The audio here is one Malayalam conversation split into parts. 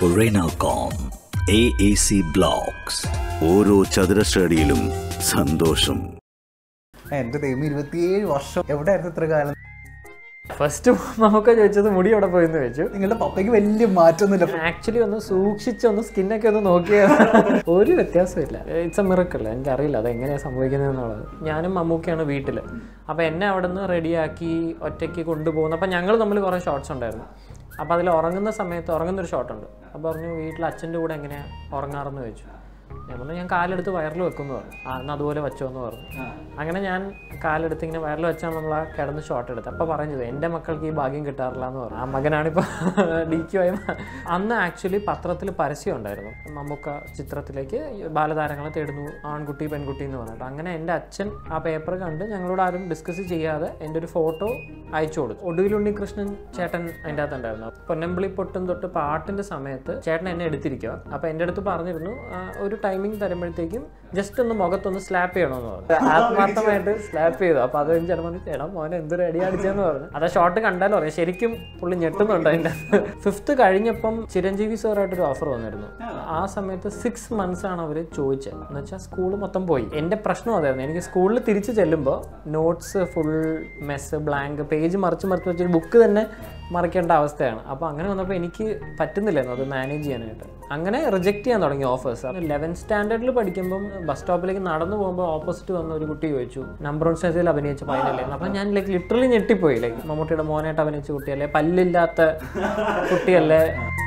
Renalcom AAC Blocks ഓരോ ചതുരശ്രടിയിലും സന്തോഷം എന്റെ ദൈവം ഇരുപത്തിയേഴ് വർഷം എവിടെയായിരുന്നു ഇത്ര കാലം ഫസ്റ്റ് നമുക്ക് ചോദിച്ചത് മുടി എവിടെ പോയെന്ന് ചോദിച്ചു നിങ്ങളുടെ പപ്പയ്ക്ക് വലിയ മാറ്റമൊന്നുമില്ല ആക്ച്വലി ഒന്ന് സൂക്ഷിച്ച് ഒന്ന് സ്കിന്നൊക്കെ ഒന്ന് നോക്കിയാൽ ഒരു വ്യത്യാസമില്ല ഇറ്റ്സ് എ മിറക്കിൾ എനിക്കറിയില്ല അത് എങ്ങനെയാണ് സംഭവിക്കുന്നതെന്നുള്ളത് ഞാനും മമ്മൂക്കയാണ് വീട്ടിൽ അപ്പോൾ എന്നെ അവിടെ നിന്ന് റെഡിയാക്കി ഒറ്റയ്ക്ക് കൊണ്ടുപോകുന്നു അപ്പോൾ ഞങ്ങൾ തമ്മിൽ കുറേ ഷോർട്സ് ഉണ്ടായിരുന്നു അപ്പോൾ അതിൽ ഉറങ്ങുന്ന സമയത്ത് ഉറങ്ങുന്നൊരു ഷോട്ടുണ്ട് അപ്പോൾ പറഞ്ഞു വീട്ടിൽ അച്ഛൻ്റെ കൂടെ എങ്ങനെയാണ് ഉറങ്ങാറെന്ന് ചോദിച്ചു ഞാൻ പറഞ്ഞു ഞാൻ കാലെടുത്ത് വയറിൽ വെക്കുന്നു പറഞ്ഞു ആ എന്നാൽ അതുപോലെ വെച്ചോ എന്ന് പറഞ്ഞു അങ്ങനെ ഞാൻ കാലെടുത്ത് ഇങ്ങനെ വയറിൽ വെച്ചാൽ നമ്മൾ ആ കിടന്ന് ഷോട്ട് എടുത്ത് അപ്പോൾ പറഞ്ഞത് എൻ്റെ മക്കൾക്ക് ഈ ഭാഗ്യം കിട്ടാറില്ല എന്ന് പറഞ്ഞു ആ മകനാണിപ്പോൾ ഡി ക്യു ആയി മാ- അന്ന് ആക്ച്വലി പത്രത്തിൽ പരസ്യം ഉണ്ടായിരുന്നു മമ്മൂക്ക ചിത്രത്തിലേക്ക് ബാലതാരങ്ങളെ തേടുന്നു ആൺകുട്ടി പെൺകുട്ടി എന്ന് പറഞ്ഞിട്ട് അങ്ങനെ എൻ്റെ അച്ഛൻ ആ പേപ്പർ കണ്ട് ഞങ്ങളോട് ആരും ഡിസ്കസ് ചെയ്യാതെ എൻ്റെ ഒരു ഫോട്ടോ അയച്ചു കൊടുത്തു ഒടുവിൽ ഉണ്ണികൃഷ്ണൻ ചേട്ടൻ അതിൻ്റെ അകത്തുണ്ടായിരുന്നു പൊന്നമ്പിളി പൊട്ടും തൊട്ട് പാട്ടിൻ്റെ സമയത്ത് ചേട്ടൻ എന്നെ എടുത്തിരിക്കുക അപ്പോൾ എൻ്റെ അടുത്ത് പറഞ്ഞിരുന്നു ആ, ഒരു ടൈമിംഗ് തരുമ്പോഴത്തേക്കും ജസ്റ്റ് ഒന്ന് മുഖത്തൊന്ന് സ്ലാപ്പ് ചെയ്യണമെന്ന് പറഞ്ഞു ആത്മാർത്ഥമായിട്ട് സ്ലാപ്പ് ചെയ്തു അപ്പോൾ അത് ചേട്ടൻ പറഞ്ഞു ചേട്ടാ മോനെ എന്തൊരു അടി അടിച്ചെന്ന് പറഞ്ഞു അത് ആ ഷോട്ട് കണ്ടാലും അറിയാം ശരിക്കും പുള്ളി ഞെട്ടുന്നുണ്ട് അതിൻ്റെ ഫിഫ്ത്ത് കഴിഞ്ഞപ്പം ചിരഞ്ജീവി സാറായിട്ടൊരു ഓഫർ വന്നിരുന്നു ആ സമയത്ത് സിക്സ് മന്ത്സ് ആണ് അവർ ചോദിച്ചത് എന്ന് വെച്ചാൽ സ്കൂൾ മൊത്തം പോയി എൻ്റെ പ്രശ്നം അതായിരുന്നു എനിക്ക് സ്കൂളിൽ തിരിച്ച് ചെല്ലുമ്പോൾ notes full mess blank page മറിച്ച് മറിച്ച് വെച്ചൊരു ബുക്ക് തന്നെ മറിക്കേണ്ട അവസ്ഥയാണ് അപ്പോൾ അങ്ങനെ വന്നപ്പോൾ എനിക്ക് പറ്റുന്നില്ലായിരുന്നു അത് മാനേജ് ചെയ്യാനായിട്ട് അങ്ങനെ റിജക്റ്റ് ചെയ്യാൻ തുടങ്ങി ഓഫേഴ്സ് ലെവൻത്ത് സ്റ്റാൻഡേർഡിൽ പഠിക്കുമ്പം ബസ് സ്റ്റോപ്പിലേക്ക് നടന്നു പോകുമ്പോൾ ഓപ്പോസിറ്റ് വന്ന ഒരു കുട്ടി ചോദിച്ചു നമ്പർ വൺ സ്റ്റേജിൽ അഭിനയിച്ച പയ്യനല്ലേ അപ്പം ഞാൻ ലൈക്ക് ലിറ്ററലി ഞെട്ടിപ്പോയി ലൈക്ക് മമ്മൂട്ടിയുടെ മോനായിട്ട് അഭിനയിച്ച കുട്ടിയല്ലേ പല്ലില്ലാത്ത കുട്ടിയല്ലേ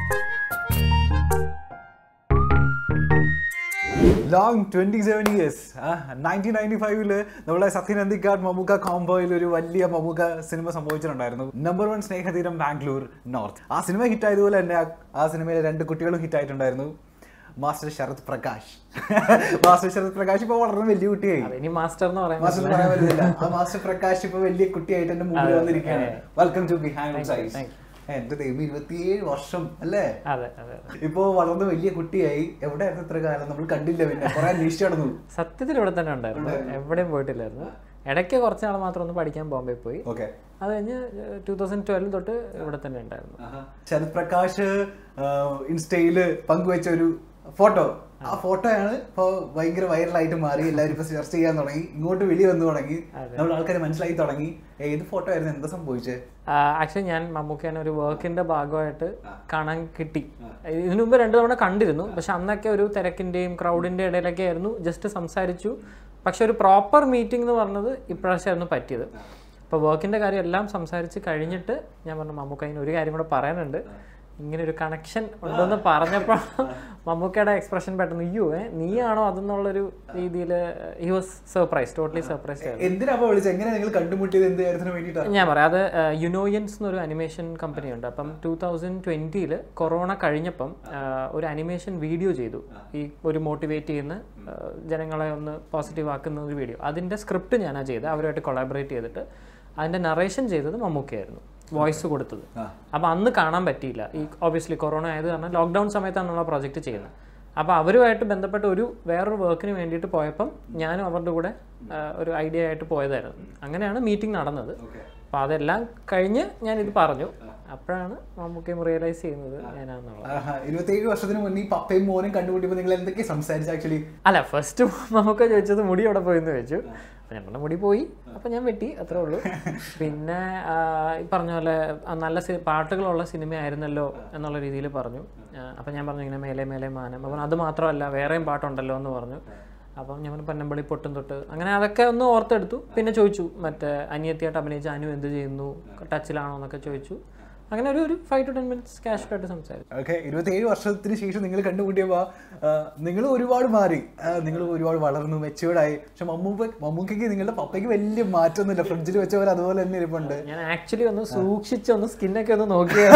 long twenty seven years nineteen ninety ഫൈവില് നമ്മളെ സത്യനന്ദിക്കാട് മമ്മൂക്ക കോംബോയിൽ ഒരു വലിയ മമ്മൂക്ക സിനിമ സംഭവിച്ചിട്ടുണ്ടായിരുന്നു number one Snehatheeram Bangalore north ആ സിനിമ ഹിറ്റ് ആയതുപോലെ തന്നെ ആ- ആ സിനിമയിലെ രണ്ട് കുട്ടികളും ഹിറ്റ് ആയിട്ടുണ്ടായിരുന്നു മാസ്റ്റർ ശരത് പ്രകാശ് മാസ്റ്റർ ശരത് പ്രകാശ് ഇപ്പൊ വളരെ വലിയ കുട്ടിയായി ഇനി മാസ്റ്റർ എന്ന് പറയാൻ മാസ്റ്റർ എന്ന് പറയാൻ പറ്റുന്നില്ല ആ മാസ്റ്റർ പ്രകാശ് ഇപ്പൊ വലിയ കുട്ടിയായിട്ട് എന്റെ മുമ്പിൽ വന്നിരിക്കുകയാണ് welcome to behind size thank എന്റെ ദൈവം ഇരുപത്തിയേഴ് വർഷം അല്ലേ അതെ അതെ അതെ. ഇപ്പോ വളർന്ന് വലിയ കുട്ടിയായി എവിടെയായിരുന്നു ഇത്ര കാലം നമ്മൾ കണ്ടില്ല പിന്നെ കുറെ അന്വേഷിച്ചു നടന്നു സത്യത്തിൽ ഇവിടെ തന്നെ ഉണ്ടായിരുന്നു എവിടെയും പോയിട്ടില്ലായിരുന്നു ഇടയ്ക്ക് കുറച്ച് നാൾ മാത്രം ഒന്ന് പഠിക്കാൻ ബോംബെ പോയി ഓക്കെ അത് കഴിഞ്ഞ് ടൂ തൗസൻഡ് ട്വൽവ് തൊട്ട് ഇവിടെ തന്നെ ഉണ്ടായിരുന്നു ശരത് പ്രകാശ് ഇൻസ്റ്റയില് പങ്കുവെച്ച ഒരു ഫോട്ടോ ആ ഫോട്ടോയാണ് ഇപ്പൊ ഭയങ്കര വൈറലായിട്ട് മാറി എല്ലാവരും ഇപ്പൊ ചർച്ച ചെയ്യാൻ തുടങ്ങി ഇങ്ങോട്ട് വെളി വന്നു തുടങ്ങി നമ്മൾ ആൾക്കാർ മനസ്സിലായി തുടങ്ങി ഏത് ഫോട്ടോ ആയിരുന്നു എന്താ സംഭവിച്ചത് ആക്ച്വലി ഞാൻ മമ്മൂക്കേനെ ഒരു വർക്കിന്റെ ഭാഗമായിട്ട് കാണാൻ കിട്ടി ഇതിനു മുമ്പ് രണ്ടു തവണ കണ്ടിരുന്നു പക്ഷെ അന്നൊക്കെ ഒരു തിരക്കിന്റെയും ക്രൗഡിന്റെ ഇടയിലൊക്കെ ആയിരുന്നു ജസ്റ്റ് സംസാരിച്ചു പക്ഷെ ഒരു പ്രോപ്പർ മീറ്റിംഗ് എന്ന് പറഞ്ഞത് ഇപ്രാവശ്യമായിരുന്നു പറ്റിയത് അപ്പോൾ വർക്കിന്റെ കാര്യം എല്ലാം സംസാരിച്ച് കഴിഞ്ഞിട്ട് ഞാൻ പറഞ്ഞു മമ്മൂക്ക അതിന് ഒരു കാര്യം കൂടെ പറയാനുണ്ട് ഇങ്ങനെ ഒരു കണക്ഷൻ ഉണ്ടെന്ന് പറഞ്ഞപ്പോൾ മമ്മൂക്കയുടെ എക്സ്പ്രഷൻ പെട്ടെന്ന് അയ്യോ ഏ നീയാണോ അതെന്നുള്ളൊരു രീതിയിൽ he was surprise totally surprise ആയിരുന്നു എന്തിനാ അപ്പൊ വിളിച്ചത് എങ്ങനെ നിങ്ങൾ കണ്ടുമുട്ടിയത് എന്ത് കാര്യത്തിന് വേണ്ടിയിട്ടാണ് ഞാൻ പറയാം അത് യുനോയൻസ് എന്നൊരു അനിമേഷൻ കമ്പനി ഉണ്ട് അപ്പം ടൂ തൗസൻഡ് ട്വൻറ്റിയിൽ കൊറോണ കഴിഞ്ഞപ്പം ആ, ഒരു അനിമേഷൻ വീഡിയോ ചെയ്തു ഈ ഒരു മോട്ടിവേറ്റ് ചെയ്യുന്ന ആ, ജനങ്ങളെ ഒന്ന് പോസിറ്റീവ് ആക്കുന്ന ഒരു വീഡിയോ അതിൻ്റെ സ്ക്രിപ്റ്റ് ഞാനാ ചെയ്തത് അവരുമായിട്ട് കൊളാബറേറ്റ് ചെയ്തിട്ട് അതിൻ്റെ നറേഷൻ ചെയ്തത് മമ്മൂക്കയായിരുന്നു വോയിസ് കൊടുത്തത് അപ്പോൾ അന്ന് കാണാൻ പറ്റിയില്ല ഈ ഓബിയസ്ലി കൊറോണ ആയത് കാരണം ലോക്ക്ഡൗൺ സമയത്താണ് നമ്മൾ ആ പ്രോജക്റ്റ് ചെയ്യുന്നത് അപ്പോൾ അവരുമായിട്ട് ബന്ധപ്പെട്ട ഒരു വേറൊരു വർക്കിന് വേണ്ടിയിട്ട് പോയപ്പം ഞാനും അവരുടെ കൂടെ ആ, ഒരു ഐഡിയ ആയിട്ട് പോയതായിരുന്നു അങ്ങനെയാണ് മീറ്റിംഗ് നടന്നത് അപ്പോൾ അതെല്ലാം കഴിഞ്ഞ് ഞാൻ ഇത് പറഞ്ഞു അപ്പോഴാണ് മമ്മൂക്കയും റിയലൈസ് ചെയ്യുന്നത് ഞാനാന്നുള്ളത് ഇരുപത്തിയേഴ് വർഷത്തിന് മുന്നേ ഈ പപ്പയും മോനും കണ്ടുമുട്ടിയപ്പോ നിങ്ങൾ എന്തൊക്കെ സംസാരിച്ചു ആക്ച്വലി അല്ല ഫസ്റ്റ് മമ്മൂക്ക ചോദിച്ചത് മുടി എവിടെ പോയെന്ന് ചോദിച്ചു അപ്പം ഞങ്ങളുടെ മുടി പോയി അപ്പം ഞാൻ വെട്ടി അത്രേ ഉള്ളൂ പിന്നെ ആ, ഈ പറഞ്ഞ പോലെ ആ, നല്ല സി- പാട്ടുകളുള്ള സിനിമയായിരുന്നല്ലോ എന്നുള്ള രീതിയിൽ പറഞ്ഞു അപ്പം ഞാൻ പറഞ്ഞു ഇങ്ങനെ മേലെ മേലെ മാനം അപ്പം അത് മാത്രമല്ല വേറെയും പാട്ടുണ്ടല്ലോ എന്ന് പറഞ്ഞു അപ്പം ഞാൻ പറഞ്ഞു പന്നമ്പള്ളി പൊട്ടും തൊട്ട് അങ്ങനെ അതൊക്കെ ഒന്ന് ഓർത്തെടുത്തു പിന്നെ ചോദിച്ചു മറ്റേ അനിയത്തിയായിട്ട് അഭിനയിച്ച അനു എന്ത് ചെയ്യുന്നു ടച്ചിലാണോ എന്നൊക്കെ ചോദിച്ചു അങ്ങനെ ഒരു ഒരു ഫൈവ് ടു ടെൻ മിനിറ്റ്സ് ക്യാഷ്വലായിട്ട് സംസാരിച്ചു ഓക്കെ ഇരുപത്തിയേഴ് വർഷത്തിന് ശേഷം നിങ്ങൾ കണ്ടുമുട്ടിയപ്പോ നിങ്ങൾ ഒരുപാട് മാറി നിങ്ങൾ ഒരുപാട് വളർന്നു മെച്ചുവേർഡായി പക്ഷെ മമ്മൂപ്പ മമ്മൂക്കയ്ക്ക് നിങ്ങളുടെ പപ്പയ്ക്ക് വലിയ മാറ്റമൊന്നുമില്ല ഫ്രിഡ്ജിൽ വെച്ച പോലെ അതുപോലെ തന്നെ ഇരിപ്പുണ്ട് ഞാൻ ആക്ച്വലി ഒന്ന് സൂക്ഷിച്ച് ഒന്ന് സ്കിന്നൊക്കെ ഒന്ന് നോക്കിയ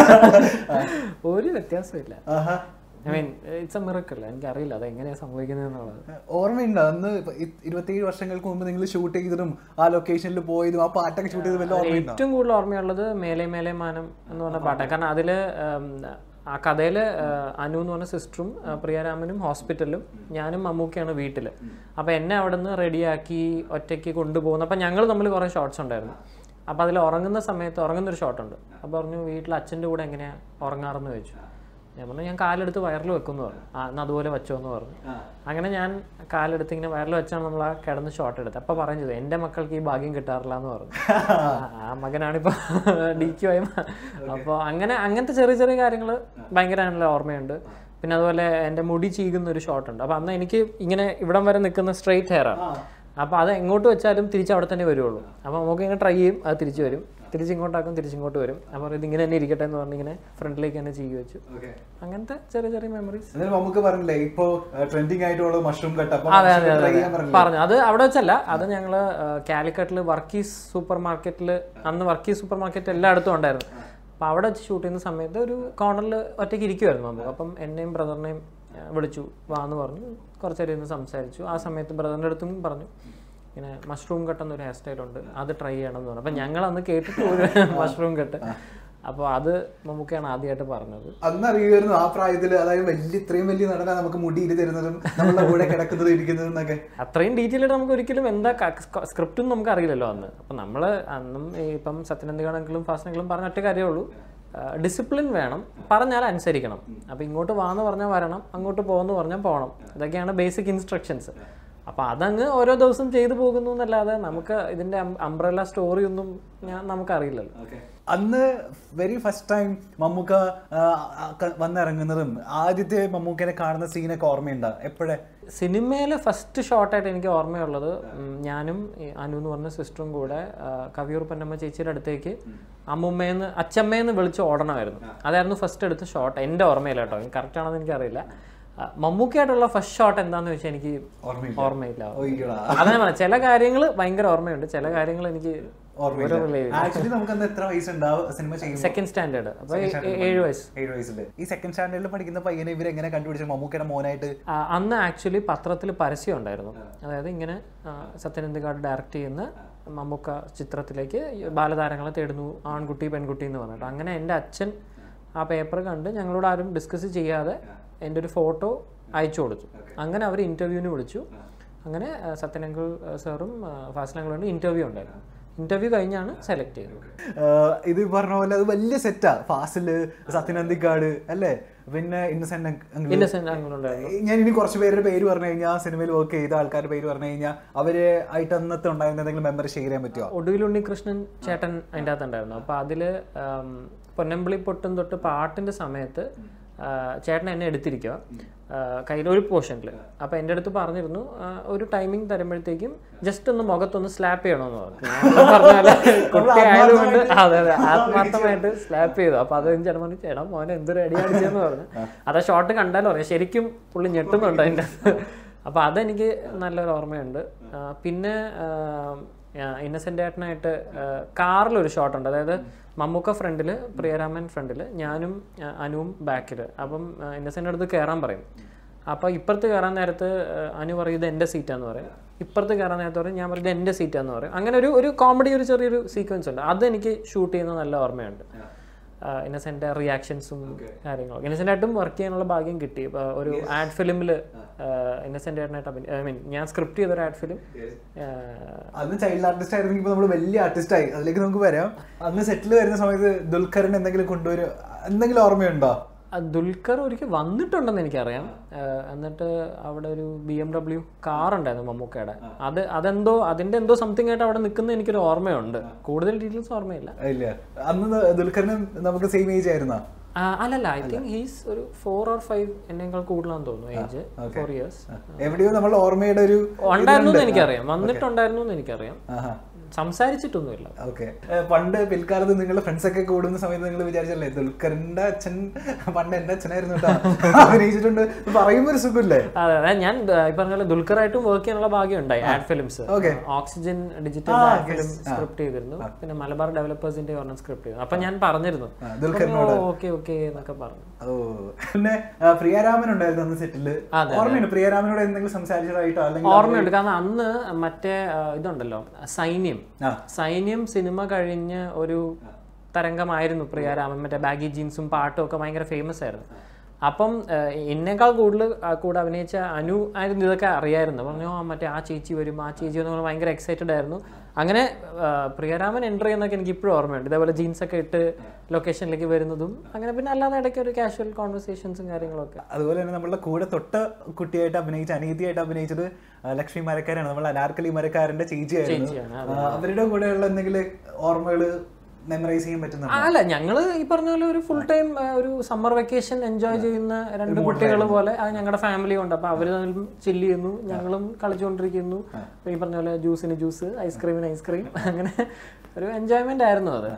ഒരു വ്യത്യാസമില്ല ആഹാ I mean it's a miracle എനിക്കറിയില്ല അത് എങ്ങനെയാണ് സംഭവിക്കുന്നതെന്നുള്ളത് ഓർമ്മയുണ്ടോ അന്ന് ഇപ്പൊ ഇ- ഇരുപത്തിയേഴ് വർഷങ്ങൾക്ക് മുമ്പ് നിങ്ങൾ ഷൂട്ട് ചെയ്തതും ആ ലൊക്കേഷനിൽ പോയതും ആ പാട്ടൊക്കെ ഷൂട്ട് ചെയ്തതും എല്ലാം ഓർമ്മയുണ്ടോ ഏറ്റവും കൂടുതൽ ഓർമ്മയുള്ളത് മേലെ മേലെ മാനം എന്ന് പറഞ്ഞ പാട്ടാണ് കാരണം അതിൽ ആ കഥയിൽ അനു എന്ന് പറഞ്ഞ സിസ്റ്ററും ആ, പ്രിയരാമനും ഹോസ്പിറ്റലിലും ഞാനും മമ്മൂക്കയാണ് വീട്ടിൽ അപ്പോൾ എന്നെ അവിടെ നിന്ന് റെഡിയാക്കി ഒറ്റയ്ക്ക് കൊണ്ടുപോകുന്നു അപ്പോൾ ഞങ്ങൾ തമ്മിൽ കുറേ ഷോർട്സ് ഉണ്ടായിരുന്നു അപ്പോൾ അതിൽ ഉറങ്ങുന്ന സമയത്ത് ഉറങ്ങുന്നൊരു ഷോട്ടുണ്ട് അപ്പോൾ പറഞ്ഞു വീട്ടിൽ അച്ഛൻ്റെ കൂടെ എങ്ങനെയാണ് ഉറങ്ങാറെന്ന് ചോദിച്ചു ഞാൻ പറഞ്ഞു ഞാൻ കാലെടുത്ത് വയറിൽ വെക്കുമെന്ന് പറഞ്ഞു ആ എന്നാൽ അതുപോലെ വെച്ചോ എന്ന് പറഞ്ഞു അങ്ങനെ ഞാൻ കാലെടുത്ത് ഇങ്ങനെ വയറിൽ വെച്ചാണ് നമ്മൾ ആ കിടന്ന് ഷോട്ട് എടുത്തത് അപ്പോൾ പറഞ്ഞത് എൻ്റെ മക്കൾക്ക് ഈ ഭാഗ്യം കിട്ടാറില്ല എന്ന് പറഞ്ഞു ആ- ആ മകനാണിപ്പോൾ ഡി ക്യു ആയി അപ്പോൾ അങ്ങനെ അങ്ങനത്തെ ചെറിയ ചെറിയ കാര്യങ്ങൾ ഭയങ്കര നല്ല ഓർമ്മയുണ്ട് പിന്നെ അതുപോലെ എൻ്റെ മുടി ചീകുന്ന ഒരു ഷോട്ട് ഉണ്ട് അപ്പോൾ അന്ന് എനിക്ക് ഇങ്ങനെ ഇവിടം വരെ നിൽക്കുന്ന സ്ട്രെയിറ്റ് ഹെയർ ആണ് അപ്പോൾ അത് എങ്ങോട്ട് വെച്ചാലും തിരിച്ച് അവിടെ തന്നെ വരുള്ളൂ അപ്പോൾ നമുക്ക് ഇങ്ങനെ ട്രൈ ചെയ്യും അത് തിരിച്ച് വരും തിരിച്ചിങ്ങോട്ടാക്കും തിരിച്ചിങ്ങോട്ട് വരും അപ്പോൾ ഇത് ഇങ്ങനെ തന്നെ ഇരിക്കട്ടെ എന്ന് പറഞ്ഞ് ഇങ്ങനെ ഫ്രണ്ടിലേക്ക് തന്നെ ചെയ്യി വെച്ചു അങ്ങനത്തെ ചെറിയ ചെറിയ മെമ്മറീസ് എന്നാലും നമുക്ക് പറഞ്ഞില്ലേ ഇപ്പോ ട്രെൻഡിങ് ആയിട്ടുള്ള മഷ്റൂം കട്ട് അപ്പൊ അതെ അതെ ട്രൈ അതെ ചെയ്യാൻ പറഞ്ഞില്ലേ പറഞ്ഞു അത് അവിടെ വെച്ചല്ല അത് ഞങ്ങൾ കാലിക്കട്ടിൽ വർക്കീസ് സൂപ്പർ മാർക്കറ്റിൽ അന്ന് വർക്കീസ് സൂപ്പർ മാർക്കറ്റ് എല്ലായിടത്തും ഉണ്ടായിരുന്നു അപ്പോൾ അവിടെ വെച്ച് ഷൂട്ട് ചെയ്യുന്ന സമയത്ത് ഒരു കോർണറിൽ ഒറ്റയ്ക്ക് ഇരിക്കുമായിരുന്നു നമുക്ക് അപ്പം എന്നെയും ബ്രദറിനെയും വിളിച്ചു വാ എന്ന് പറഞ്ഞു കുറച്ച് നേരം ഇരുന്ന് സംസാരിച്ചു ആ സമയത്ത് ബ്രദറിൻ്റെ അടുത്തും പറഞ്ഞു ഇങ്ങനെ മഷ്റൂം കട്ട് എന്നൊരു ഹെയർ സ്റ്റൈൽ ഉണ്ട് അത് ട്രൈ ചെയ്യണം എന്ന് പറഞ്ഞു അപ്പം ഞങ്ങൾ അന്ന് കേട്ടിട്ട് ഒരു മഷ്റൂം കട്ട് അപ്പോൾ അത് മമ്മൂക്കയാണ് ആദ്യമായിട്ട് പറഞ്ഞത് അന്ന് അറിയുമായിരുന്നു ആ പ്രായത്തില് അതായത് വലിയ ഇത്രയും വലിയ നടനാ നമുക്ക് മുടിയിൽ തരുന്നതും നമ്മളുടെ കൂടെ കിടക്കുന്നതും ഇരിക്കുന്നതും എന്നൊക്കെ അത്രയും ഡീറ്റെയിൽ ആയിട്ട് നമുക്ക് ഒരിക്കലും എന്താ സ്ക്രിപ്റ്റും നമുക്ക് അറിയില്ലല്ലോ അന്ന് അപ്പം നമ്മൾ അന്നും ഈ ഇപ്പം സത്യനന്ദികാണെങ്കിലും ഫാസ്റ്റിനെങ്കിലും പറഞ്ഞ ഒറ്റ കാര്യമേ ഉള്ളൂ ഡിസിപ്ലിൻ വേണം പറഞ്ഞാൽ അനുസരിക്കണം അപ്പം ഇങ്ങോട്ട് വാന്ന് പറഞ്ഞാൽ വരണം അങ്ങോട്ട് പോകുമെന്ന് പറഞ്ഞാൽ പോകണം ഇതൊക്കെയാണ് ബേസിക് ഇൻസ്ട്രക്ഷൻസ് അപ്പം അതങ്ങ് ഓരോ ദിവസം ചെയ്തു പോകുന്നു എന്നല്ലാതെ നമുക്ക് ഇതിൻ്റെ അംബ്രല്ല സ്റ്റോറി ഒന്നും ഞാൻ നമുക്കറിയില്ലല്ലോ അന്ന് വെരി ഫസ്റ്റ് ടൈം മമ്മൂക്ക ആ, ആ, ക- വന്നിറങ്ങുന്നതും ആദ്യത്തെ മമ്മൂക്കനെ കാണുന്ന സീനൊക്കെ ഓർമ്മയുണ്ടോ എപ്പോഴേ സിനിമയിലെ ഫസ്റ്റ് ഷോട്ടായിട്ട് എനിക്ക് ഓർമ്മയുള്ളത് ഉം, ഞാനും ഈ അനു എന്ന് പറഞ്ഞ സിസ്റ്ററും കൂടെ ആ, കവിയൂർ പൊന്നമ്മ ചേച്ചിയുടെ അടുത്തേക്ക് അമ്മുമ്മേന്ന് അച്ചമ്മേന്ന് വിളിച്ച് ഓടണമായിരുന്നു അതായിരുന്നു ഫസ്റ്റ് എടുത്ത ഷോട്ട് എൻ്റെ ഓർമ്മയില്ല കേട്ടോ കറക്റ്റ് ആണെന്ന് എനിക്കറിയില്ല ആ, മമ്മൂക്കയായിട്ടുള്ള ഫസ്റ്റ് ഷോട്ട് എന്താണെന്ന് വെച്ചാൽ എനിക്ക് ഓർമ്മയില്ല ഓർമ്മയില്ല ഒയ്യടാ. അതാണ് ഞാൻ പറഞ്ഞത് ചില കാര്യങ്ങൾ ഭയങ്കര ഓർമ്മയുണ്ട് ചില കാര്യങ്ങൾ എനിക്ക് ഓർമ്മയില്ല ആക്ച്വലി നമുക്ക് അന്ന് എത്ര വയസ്സുണ്ടാവും സിനിമ ചെയ്യുമ്പോൾ സെക്കൻഡ് സ്റ്റാൻഡേർഡ് അപ്പോൾ ഏഴ് വയസ്സ് ഏഴ് വയസ്സില് ഈ സെക്കൻഡ് സ്റ്റാൻഡേർഡിൽ പഠിക്കുന്ന പയ്യനെ ഇവരെങ്ങനെ കണ്ടുപിടിച്ചു മമ്മൂക്കയുടെ മോനായിട്ട് ആ, അന്ന് ആക്ച്വലി പത്രത്തിൽ പരസ്യം ഉണ്ടായിരുന്നു അതായത് ഇങ്ങനെ ആ, സത്യനന്ദിക്കാട് ഡയറക്റ്റ് ചെയ്യുന്ന മമ്മൂക്ക ചിത്രത്തിലേക്ക് ഈ ബാലതാരങ്ങളെ തേടുന്നു ആൺകുട്ടി പെൺകുട്ടി എന്ന് പറഞ്ഞിട്ട് അങ്ങനെ എൻ്റെ അച്ഛൻ ആ പേപ്പർ കണ്ട് ഞങ്ങളോട് ആരും ഡിസ്കസ് ചെയ്യാതെ എൻ്റെ ഒരു ഫോട്ടോ അയച്ചു കൊടുത്തു അങ്ങനെ അവർ ഇൻ്റർവ്യൂവിന് വിളിച്ചു അങ്ങനെ ആ, സത്യനങ്കിൾ സാറും ഫാസിലങ്കളും ഇൻ്റർവ്യൂ ഉണ്ടായിരുന്നു ഇൻ്റർവ്യൂ കഴിഞ്ഞാണ് സെലക്ട് ചെയ്തത് ആഹ് ഇത് പറഞ്ഞ പോലെ അത് വലിയ സെറ്റാ ഫാസില് സത്യനന്ദിക്കാട് അല്ലേ പിന്നെ ഇന്നസെന്റ് അങ്കിൾ ഇന്നസെൻ്റ് അങ്ങളുണ്ടായിരുന്നു ഞാൻ ഇനി കുറച്ച് പേരുടെ പേര് പറഞ്ഞു കഴിഞ്ഞാൽ സിനിമയിൽ വർക്ക് ചെയ്ത ആൾക്കാരുടെ പേര് പറഞ്ഞു കഴിഞ്ഞാൽ അവര് ആയിട്ട് അന്നത്തെ ഉണ്ടായിരുന്ന എന്തെങ്കിലും മെമ്മറി ഷെയർ ചെയ്യാൻ പറ്റുമോ ഒടുവിൽ ഉണ്ണികൃഷ്ണൻ ചേട്ടൻ അതിൻ്റെ അകത്തുണ്ടായിരുന്നു അപ്പോൾ അതിൽ പൊന്നമ്പിളി പൊട്ടും തൊട്ട് പാട്ടിൻ്റെ സമയത്ത് ആ, ചേട്ടൻ എന്നെ എടുത്തിരിക്കുക കയ്യിൽ ഒരു പോർഷനിൽ അപ്പോൾ എൻ്റെ അടുത്ത് പറഞ്ഞിരുന്നു ആ, ഒരു ടൈമിംഗ് തരുമ്പോഴത്തേക്കും ജസ്റ്റ് ഒന്ന് മുഖത്തൊന്ന് സ്ലാപ്പ് ചെയ്യണമെന്ന് പറഞ്ഞു ഞാൻ പറഞ്ഞാൽ കുട്ടി ആയതുകൊണ്ട് അതെ അതെ ആത്മാർത്ഥമായിട്ട് സ്ലാപ്പ് ചെയ്തു അപ്പോൾ അത് ചേട്ടൻ പറഞ്ഞു ചേട്ടാ മോനെ എന്തൊരു അടി അടിച്ചെന്ന് പറഞ്ഞു അത് ഷോട്ട് കണ്ടാലും അറിയാം ശരിക്കും പുള്ളി ഞെട്ടുന്നുണ്ട് അതിൻ്റെ അപ്പോൾ അതെനിക്ക് നല്ലൊരു ഓർമ്മയുണ്ട് ആ, പിന്നെ ഇന്നസെൻ്റ് ഏട്ടനായിട്ട് കാറിലൊരു ഷോട്ട് ഉണ്ട് അതായത് മമ്മൂക്ക ഫ്രണ്ടിൽ പ്രിയരാമൻ ഫ്രണ്ടിൽ ഞാനും ആ, അനുവും ബാക്കിൽ അപ്പം ഇന്നസെൻ്റ് അടുത്ത് കയറാൻ പറയും അപ്പോൾ ഇപ്പുറത്ത് കയറാൻ നേരത്ത് ആ, അനു പറയും ഇത് എൻ്റെ സീറ്റാന്ന് പറയും ഇപ്പുറത്ത് കയറാൻ നേരത്ത് പറയും ഞാൻ പറയും ഇത് എൻ്റെ സീറ്റാന്ന് പറയും അങ്ങനെ ഒരു ഒരു കോമഡി ഒരു ചെറിയൊരു സീക്വൻസ് ഉണ്ട് അതെനിക്ക് ഷൂട്ട് ചെയ്യുന്ന നല്ല ഓർമ്മയുണ്ട് ഇന്നസെൻ്റെ റിയാക്ഷൻസും കാര്യങ്ങളും ഇന്നസെൻ്റ് ആയിട്ടും വർക്ക് ചെയ്യാനുള്ള ഭാഗ്യം കിട്ടി ഇപ്പൊ ഒരു ആഡ് ഫിലിമിൽ ഇന്നസെൻ്റ് ആയിട്ടായിട്ട് അഭിനയി ഐ മീൻ ഞാൻ സ്ക്രിപ്റ്റ് ചെയ്തൊരു ആഡ് ഫിലിം അന്ന് ചൈൽഡ് ആർട്ടിസ്റ്റ് ആയിരുന്നെങ്കിൽ ഇപ്പൊ നമ്മൾ വലിയ ആർട്ടിസ്റ്റ് ആയി അതിലേക്ക് നമുക്ക് വരാം അന്ന് സെറ്റിൽ വരുന്ന സമയത്ത് ദുൽഖറിന് എന്തെങ്കിലും കൊണ്ടുവരും എന്തെങ്കിലും ഓർമ്മയുണ്ടോ ദുൽഖർ ഒരിക്കൽ വന്നിട്ടുണ്ടെന്ന് എനിക്കറിയാം ആ, എന്നിട്ട് അവിടെ ഒരു ബി എം ഡബ്ല്യു കാർ ഉണ്ടായിരുന്നു മമ്മൂക്കയുടെ അത് അതെന്തോ അതിന്റെ എന്തോ സംതിങ് ആയിട്ട് അവിടെ നിൽക്കുന്ന എനിക്കൊരു ഓർമ്മയുണ്ട് കൂടുതൽ ഡീറ്റെയിൽസ് ഓർമ്മയില്ല ഇല്ല അന്ന് ദുൽഖറിന് നമുക്ക് സെയിം ഏജ് ആയിരുന്നോ ആ, അല്ലല്ല ഐ തിങ്ക് ഹീസ് ഒരു ഫോർ ഓർ ഫൈവ് എന്നേക്കാൾ കൂടുതലാന്ന് തോന്നുന്നു ഏജ് ഫോർ ഇയേഴ്സ് എവിടെയോ നമ്മളുടെ ഓർമ്മയുടെ ഒരു ഉണ്ടായിരുന്നു എന്ന് എനിക്കറിയാം വന്നിട്ടുണ്ടായിരുന്നു എന്ന് എനിക്കറിയാം ആഹാ സംസാരിച്ചിട്ടൊന്നുമില്ല ഓക്കെ പണ്ട് പിൽക്കാലത്ത് നിങ്ങളുടെ ഫ്രണ്ട്സ് ഒക്കെ കൂടുന്ന സമയത്ത് നിങ്ങൾ വിചാരിച്ചല്ലേ ദുൽഖറിന്റെ അച്ഛൻ പണ്ട് എന്റെ അച്ഛനായിരുന്നു കേട്ടോ അഭിനയിച്ചിട്ടുണ്ട് എന്ന് പറയുമ്പോ ഒരു സുഖമില്ലേ അതെ അതെ ഞാൻ ആ, ഈ പറഞ്ഞ പോലെ ദുൽഖറായിട്ടും വർക്ക് ചെയ്യാനുള്ള ഭാഗ്യം ഉണ്ടായി ad films Okay. Oxygen digital ad film script ചെയ്തിരുന്നു പിന്നെ മലബാർ ഡെവലപ്പേഴ്സിന്റെ ഒരെണ്ണം സ്ക്രിപ്റ്റ് ചെയ്തു അപ്പൊ ഞാൻ പറഞ്ഞിരുന്നു ഓക്കെ ഓക്കെ എന്നൊക്കെ പറഞ്ഞു ഓ പിന്നെ ആ, പ്രിയരാമൻ ഉണ്ടായിരുന്നു അന്ന് സെറ്റില് അതെ, ഓർമ്മയുണ്ട് പ്രിയരാമനോട് എന്തെങ്കിലും സംസാരിച്ചതായിട്ടോ അല്ലെങ്കിൽ ഓർമ്മയുണ്ട് കാരണം അന്ന് മറ്റേ ആ, ഇതുണ്ടല്ലോ സൈന്യം ആ. സൈന്യം സിനിമ കഴിഞ്ഞ് ഒരു തരംഗമായിരുന്നു പ്രിയാരാമൻ മറ്റേ ബാഗി ജീൻസും പാട്ടും ഒക്കെ ഭയങ്കര ഫേമസ് ആയിരുന്നു അപ്പം ഏഹ്, എന്നെക്കാൾ കൂടുതൽ ആ കൂടെ അഭിനയിച്ച അനു ആയിരുന്നു ഇതൊക്കെ അറിയായിരുന്നു പറഞ്ഞു "ആ, മറ്റേ ആ ചേച്ചി വരും ആ ചേച്ചി എന്ന് പറഞ്ഞാൽ ഭയങ്കര എക്സൈറ്റഡ് ആയിരുന്നു അങ്ങനെ ആ, പ്രിയരാമൻ എൻ്റർ ചെയ്യുന്നൊക്കെ എനിക്ക് ഇപ്പോഴും ഓർമ്മയുണ്ട് ഇതേപോലെ ജീൻസ് ഒക്കെ ഇട്ട് ലൊക്കേഷനിലേക്ക് വരുന്നതും അങ്ങനെ പിന്നെ അല്ലാതെ ഇടയ്ക്ക് ഒരു കാഷ്വൽ കോൺവെർസേഷൻസും കാര്യങ്ങളൊക്കെ അതുപോലെ തന്നെ നമ്മളുടെ കൂടെ തൊട്ട കുട്ടിയായിട്ട് അഭിനയിച്ച അനീതിയായിട്ട് അഭിനയിച്ചത് ആ, ലക്ഷ്മി മരക്കാരാണ് നമ്മൾ അനാർക്കലി മരക്കാരന്റെ ചേച്ചിയായിരുന്നു ചേച്ചിയാണ്, ആ, അവരുടെ കൂടെയുള്ള എന്തെങ്കിലും ഓർമ്മകൾ മെമ്മറൈസ് ചെയ്യാൻ പറ്റുന്നുണ്ടോ ആ, അല്ല ഞങ്ങള് ഈ പറഞ്ഞ പോലെ ഒരു ഫുൾ ടൈം ഒരു സമ്മർ വെക്കേഷൻ എൻജോയ് ചെയ്യുന്ന രണ്ട് കുട്ടികൾ പോലെ അത് ഞങ്ങളുടെ ഫാമിലി ഉണ്ട് അപ്പൊ അവര് തമ്മിൽ ചില്ല് ചെയ്യുന്നു ഞങ്ങളും കളിച്ചുകൊണ്ടിരിക്കുന്നു ഈ പറഞ്ഞ പോലെ ജ്യൂസിന് ജ്യൂസ് ഐസ്ക്രീമിന് ഐസ്ക്രീം അങ്ങനെ ഒരു എൻജോയ്മെന്റ് ആയിരുന്നു അത്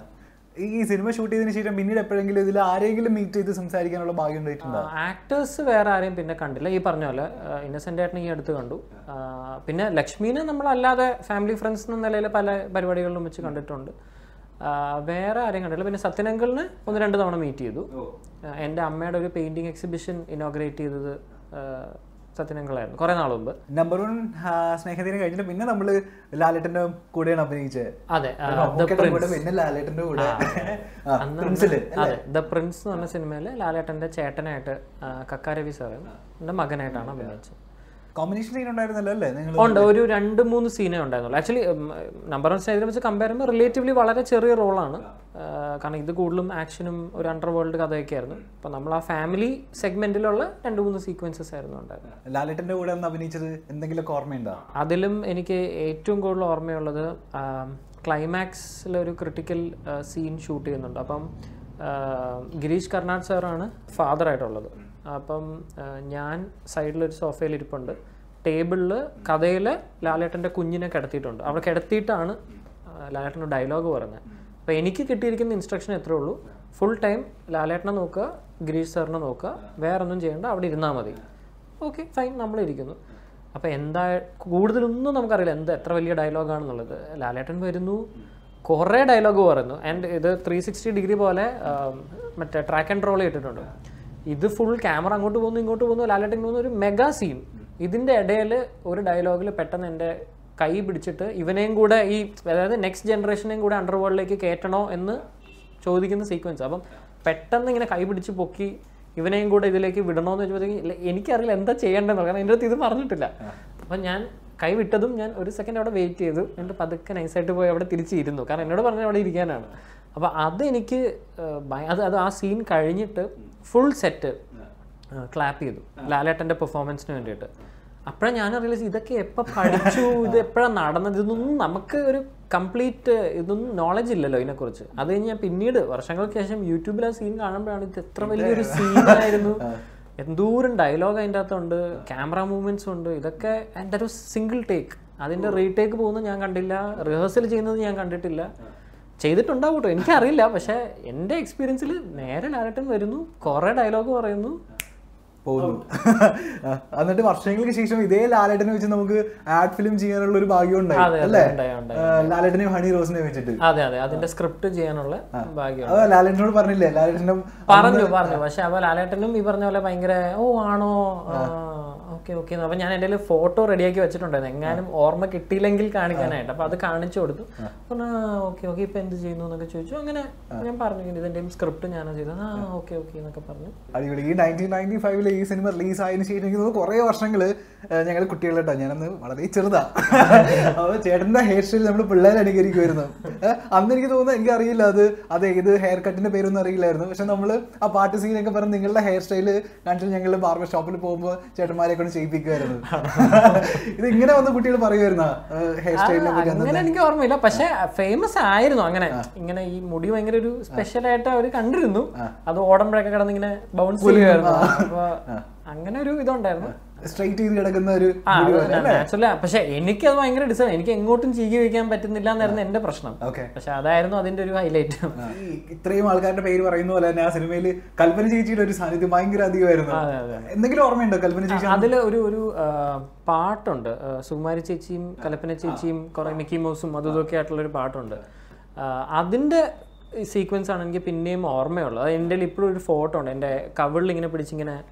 ഈ സിനിമ ഷൂട്ട് ചെയ്തതിനു ശേഷം പിന്നീട് എപ്പോഴെങ്കിലും ഇതിൽ ആരെങ്കിലും മീറ്റ് ചെയ്ത് സംസാരിക്കാനുള്ള ഭാഗ്യം ഉണ്ടായിട്ടുണ്ടോ ആക്ടേഴ്സ് വേറെ ആരെയും പിന്നെ കണ്ടില്ല ഈ പറഞ്ഞ പോലെ ഇന്നസെന്റ് ആയിട്ട് ഈ അടുത്ത് കണ്ടു ആ, പിന്നെ ലക്ഷ്മീനെ നമ്മൾ അല്ലാതെ ഫാമിലി ഫ്രണ്ട്സ് എന്ന നിലയിൽ പല പരിപാടികളിലും വെച്ച് കണ്ടിട്ടുണ്ട് ആ, വേറെ ആരെയും കണ്ടില്ല പിന്നെ സത്യനങ്കളിനെ ഒന്ന് രണ്ട് തവണ മീറ്റ് ചെയ്തു ആ, എൻ്റെ അമ്മയുടെ ഒരു പെയിന്റിംഗ് എക്സിബിഷൻ ഇനോഗ്രേറ്റ് ചെയ്തത് ആ, സത്യനങ്കളായിരുന്നു കുറേ നാൾ മുമ്പ് നമ്പർ വൺ സ്നേഹത്തിന് കഴിഞ്ഞിട്ട് പിന്നെ നമ്മള് ലാലേട്ടന്റെ കൂടെയാണ് അഭിനയിച്ചത് അതെ ആ, മമ്മൂക്കയുടെ കൂടെ പിന്നെ ലാലേട്ടന്റെ കൂടെ ആ, പ്രിൻസില് അതെ ദ പ്രിൻസ് എന്ന് പറഞ്ഞ സിനിമയിൽ ലാലേട്ടൻ്റെ ചേട്ടനായിട്ട് ആ, കക്കാരവി സാറും എൻ്റെ മകനായിട്ടാണ് അഭിനയിച്ചത് കോമ്പിനേഷൻ സീൻ ഉണ്ടായിരുന്നല്ലോ അല്ലേ നിങ്ങൾ ഉണ്ട് ഒരു രണ്ട് മൂന്ന് സീനേ ഉണ്ടായിരുന്നുള്ളൂ ആക്ച്വലി നമ്പർ വൺ സ്റ്റേജിനെ വെച്ച് കമ്പയർ ചെയ്യുമ്പോൾ റിലേറ്റീവ്ലി വളരെ ചെറിയ റോളാണ് കാരണം ഇത് കൂടുതലും ആക്ഷനും ഒരു അണ്ടർ വേൾഡ് കഥയൊക്കെ ആയിരുന്നു അപ്പം നമ്മൾ ആ ഫാമിലി സെഗ്മെന്റിലുള്ള രണ്ട് മൂന്ന് സീക്വൻസസ് ആയിരുന്നു ഉണ്ടായിരുന്നത് ലാലേട്ടന്റെ കൂടെ ഒന്ന് അഭിനയിച്ചത് എന്തെങ്കിലുമൊക്കെ ഓർമ്മയുണ്ടോ അതിലും എനിക്ക് ഏറ്റവും കൂടുതൽ ഓർമ്മയുള്ളത് ക്ലൈമാക്സിലെ ഒരു ക്രിട്ടിക്കൽ സീൻ ഷൂട്ട് ചെയ്യുന്നുണ്ട് അപ്പം ആ, ഗിരീഷ് കർണാട് സാറാണ് ഫാദർ ആയിട്ടുള്ളത് അപ്പം ആ, ഞാൻ സൈഡിലൊരു സോഫയിൽ ഇരിപ്പുണ്ട് ടേബിളിൽ കഥയിൽ ലാലേട്ടൻ്റെ കുഞ്ഞിനെ കിടത്തിയിട്ടുണ്ട് അവിടെ കിടത്തിയിട്ടാണ് ആ, ലാലേട്ടൻ്റെ ഡയലോഗ് പറയുന്നത് അപ്പോൾ എനിക്ക് കിട്ടിയിരിക്കുന്ന ഇൻസ്ട്രക്ഷൻ എത്രേ ഉള്ളൂ ഫുൾ ടൈം ലാലേട്ടനെ നോക്കുക ഗിരീഷ് സാറിനെ നോക്കുക വേറെ ഒന്നും ചെയ്യേണ്ട അവിടെ ഇരുന്നാൽ മതി ഓക്കെ ഫൈൻ നമ്മളിരിക്കുന്നു അപ്പോൾ എന്താ കൂടുതലൊന്നും നമുക്കറിയില്ല എന്താ എത്ര വലിയ ഡയലോഗാണെന്നുള്ളത് ലാലേട്ടൻ വരുന്നു കുറേ ഡയലോഗ് പറയുന്നു ആൻഡ് ഇത് ത്രീ സിക്സ്റ്റി ഡിഗ്രി പോലെ ആം, മറ്റേ ട്രാക്ക് ആൻഡ് റോൾ ചെയ്തിട്ടുണ്ട് ഇത് ഫുൾ ക്യാമറ അങ്ങോട്ട് പോകുന്നു ഇങ്ങോട്ട് പോകുന്നു ലാലേട്ടൻ പോകുന്നു ഒരു മെഗാ സീൻ ഇതിൻ്റെ ഇടയിൽ ഒരു ഡയലോഗിൽ പെട്ടെന്ന് എൻ്റെ കൈ പിടിച്ചിട്ട് ഇവനെയും കൂടെ ഈ അതായത് നെക്സ്റ്റ് ജനറേഷനെയും കൂടെ അണ്ടർ വേൾഡിലേക്ക് കയറ്റണോ എന്ന് ചോദിക്കുന്ന സീക്വൻസ് അപ്പം പെട്ടെന്ന് ഇങ്ങനെ കൈ പിടിച്ച് പൊക്കി ഇവനെയും കൂടെ ഇതിലേക്ക് വിടണോന്ന് വെച്ചപ്പോഴത്തേക്ക് ഇല്ല, എനിക്കറിയില്ല എന്താ ചെയ്യേണ്ടതെന്ന് കാരണം എൻ്റെ അടുത്ത് ഇത് പറഞ്ഞിട്ടില്ല അപ്പം ഞാൻ കൈ വിട്ടതും ഞാൻ ഒരു സെക്കൻഡ് അവിടെ വെയിറ്റ് ചെയ്തു എന്നിട്ട് പതുക്കെ നൈസായിട്ട് പോയി അവിടെ തിരിച്ചിരുന്നു കാരണം എന്നോട് പറഞ്ഞത് അവിടെ ഇരിക്കാനാണ് അപ്പോൾ അത് എനിക്ക് ഏഹ്, ഭയ- അത് അത് ആ സീൻ കഴിഞ്ഞിട്ട് ഫുൾ സെറ്റ് ക്ലാപ്പ് ചെയ്തു ലാലേട്ടൻ്റെ പെർഫോമൻസിന് വേണ്ടിയിട്ട് അപ്പോഴാണ് ഞാൻ റിയലൈസ് ഇതൊക്കെ എപ്പോൾ പഠിച്ചു ഇത് എപ്പോഴാണ് നടന്നത് ഇതൊന്നും നമുക്ക് ഒരു കംപ്ലീറ്റ് ഇതൊന്നും നോളജ് ഇല്ലല്ലോ ഇതിനെക്കുറിച്ച് അത് കഴിഞ്ഞ് ഞാൻ പിന്നീട് വർഷങ്ങൾക്ക് ശേഷം യൂട്യൂബിൽ ആ സീൻ കാണുമ്പോഴാണ് ഇത് എത്ര വലിയൊരു സീനായിരുന്നു എന്തോരം ഡയലോഗ് അതിൻ്റെ അകത്തുണ്ട് ക്യാമറ മൂവ്മെന്റ്സ് ഉണ്ട് ഇതൊക്കെ എൻ്റെ ഒരു സിംഗിൾ ടേക്ക് അതിൻ്റെ റീടേക്ക് പോകുന്നത് ഞാൻ കണ്ടില്ല റിഹേഴ്സൽ ചെയ്യുന്നത് ഞാൻ കണ്ടിട്ടില്ല ചെയ്തിട്ടുണ്ടാവും കേട്ടോ എനിക്കറിയില്ല പക്ഷേ എൻ്റെ എക്സ്പീരിയൻസിൽ നേരെ ലാലട്ടൻ വരുന്നു കുറേ ഡയലോഗ് പറയുന്നു പോകുന്നു എന്നിട്ട് വർഷങ്ങൾക്ക് ശേഷം ഇതേ ലാലേട്ടനെ വെച്ച് നമുക്ക് ആഡ് ഫിലിം ചെയ്യാനുള്ള ഒരു ഭാഗ്യം ഉണ്ടായി അതെ, അതെ, അല്ലേ ഉണ്ടായി, ഉണ്ടായി. ആ, ലാലേട്ടനെയും ഹണി റോസിനെ വെച്ചിട്ട് അതെ അതെ അതിന്റെ സ്ക്രിപ്റ്റ് ചെയ്യാനുള്ള ഭാഗ്യം അത് ലാലേട്ടനോട് പറഞ്ഞില്ലേ ലാലേട്ടന്റെ പറഞ്ഞു പറഞ്ഞു പക്ഷെ അപ്പൊ ലാലേട്ടനും ഈ പറഞ്ഞ പോലെ ഭയങ്കര ഓ ആണോ ഓക്കെ ഓക്കെ അപ്പൊ ഞാൻ എൻ്റെ ഫോട്ടോ റെഡിയാക്കി വെച്ചിട്ടുണ്ടായിരുന്നു എങ്ങാനും ഓർമ്മ കിട്ടിയില്ലെങ്കിൽ കാണിക്കാനായിട്ട് അപ്പൊ അത് കാണിച്ചു കൊടുത്തു പറഞ്ഞു ഓക്കെ ഓക്കെ ഇപ്പൊ എന്ത് ചെയ്യുന്നു എന്നൊക്കെ ചോദിച്ചു അങ്ങനെ ഞാൻ പറഞ്ഞു ഇതിന്റെയും സ്ക്രിപ്റ്റ് ഞാനാ ചെയ്തത് ആ ഓക്കെ ഓക്കെ എന്നൊക്കെ പറഞ്ഞു അടിപൊളി ഈ നയൻറ്റീൻ നയൻറ്റി ഫൈവില് ഈ സിനിമ റിലീസ് ആയതിനു ശേഷം എനിക്ക് തോന്നുന്നു കുറേ വർഷങ്ങൾ ഞങ്ങൾ കുട്ടികളുണ്ടോ ഞാനന്ന് വളരെ ചെറുതാ അപ്പോൾ ചേട്ടന്റെ ഹെയർ സ്റ്റൈൽ നമ്മൾ പിള്ളേരെ അനുകരിക്കുമായിരുന്നു ഏഹ് അന്ന് എനിക്ക് തോന്നുന്നു എനിക്ക് അറിയില്ല അത് അത് ഏത് ഹെയർ കട്ടിന്റെ പേരൊന്നും അറിയില്ലായിരുന്നു പക്ഷെ നമ്മൾ ആ പാട്ട് സീനൊക്കെ പറഞ്ഞ് നിങ്ങളുടെ ഹെയർ സ്റ്റൈല് കാണിച്ചിട്ട് ഞങ്ങൾ ബാർബർ ഷോപ്പിൽ പോകുമ്പോൾ ചേട്ടന്മാരെ കൊണ്ട് ചെയ്യിപ്പിക്കുമായിരുന്നു ഇത് ഇങ്ങനെ വന്ന് കുട്ടികൾ പറയുമായിരുന്ന ഹെയർ സ്റ്റൈലിനെ പറ്റി അന്ന് അങ്ങനെ എനിക്ക് ഓർമ്മയില്ല പക്ഷെ ഫേമസ് ആയിരുന്നു അങ്ങനെ ഇങ്ങനെ ഈ മുടി ഭയങ്കര ഒരു സ്പെഷ്യൽ ആയിട്ട് അവര് കണ്ടിരുന്നു അത് ഓടുമ്പോഴൊക്കെ കിടന്ന് ഇങ്ങനെ ബൗൺസ് ചെയ്യുമായിരുന്നു അപ്പൊ അങ്ങനെ ഒരു ഇതുണ്ടായിരുന്നു സ്ട്രൈറ്റ് ചെയ്ത് കിടക്കുന്ന ഒരു ആ നാച്ചുറലി പക്ഷെ എനിക്കത് ഭയങ്കര ഡിസൈൻ എനിക്ക് എങ്ങോട്ടും ചീകി വെക്കാൻ പറ്റുന്നില്ല എന്നായിരുന്നു എന്റെ പ്രശ്നം ഓക്കെ പക്ഷെ അതായിരുന്നു അതിന്റെ ഒരു ഹൈലൈറ്റ് ഈ ഇത്രയും ആൾക്കാരുടെ പേര് പറയുന്ന പോലെ തന്നെ ആ സിനിമയിൽ കൽപ്പന ചേച്ചിയുടെ ഒരു സാന്നിധ്യം ഭയങ്കര അധികമായിരുന്നു അതെ, അതെ. എന്തെങ്കിലും ഓർമ്മയുണ്ടോ കൽപ്പന ചേച്ചി അതിൽ ഒരു ഒരു ആ, പാട്ടുണ്ട് ആ, സുകുമാരി ചേച്ചിയും കലപ്പന ചേച്ചിയും കുറെ മിക്കി മൗസും അതും ഇതൊക്കെ ആയിട്ടുള്ള ഒരു പാട്ടുണ്ട് ആ, അതിന്റെ സീക്വൻസ് ആണ് എനിക്ക് പിന്നെയും ഓർമ്മയുള്ളത് അത് എൻ്റെ ഇപ്പോഴും ഒരു ഫോട്ടോ ഉണ്ട് എൻ്റെ കവിളിൽ ഇങ്ങനെ പിടിച്ചിങ്ങനെ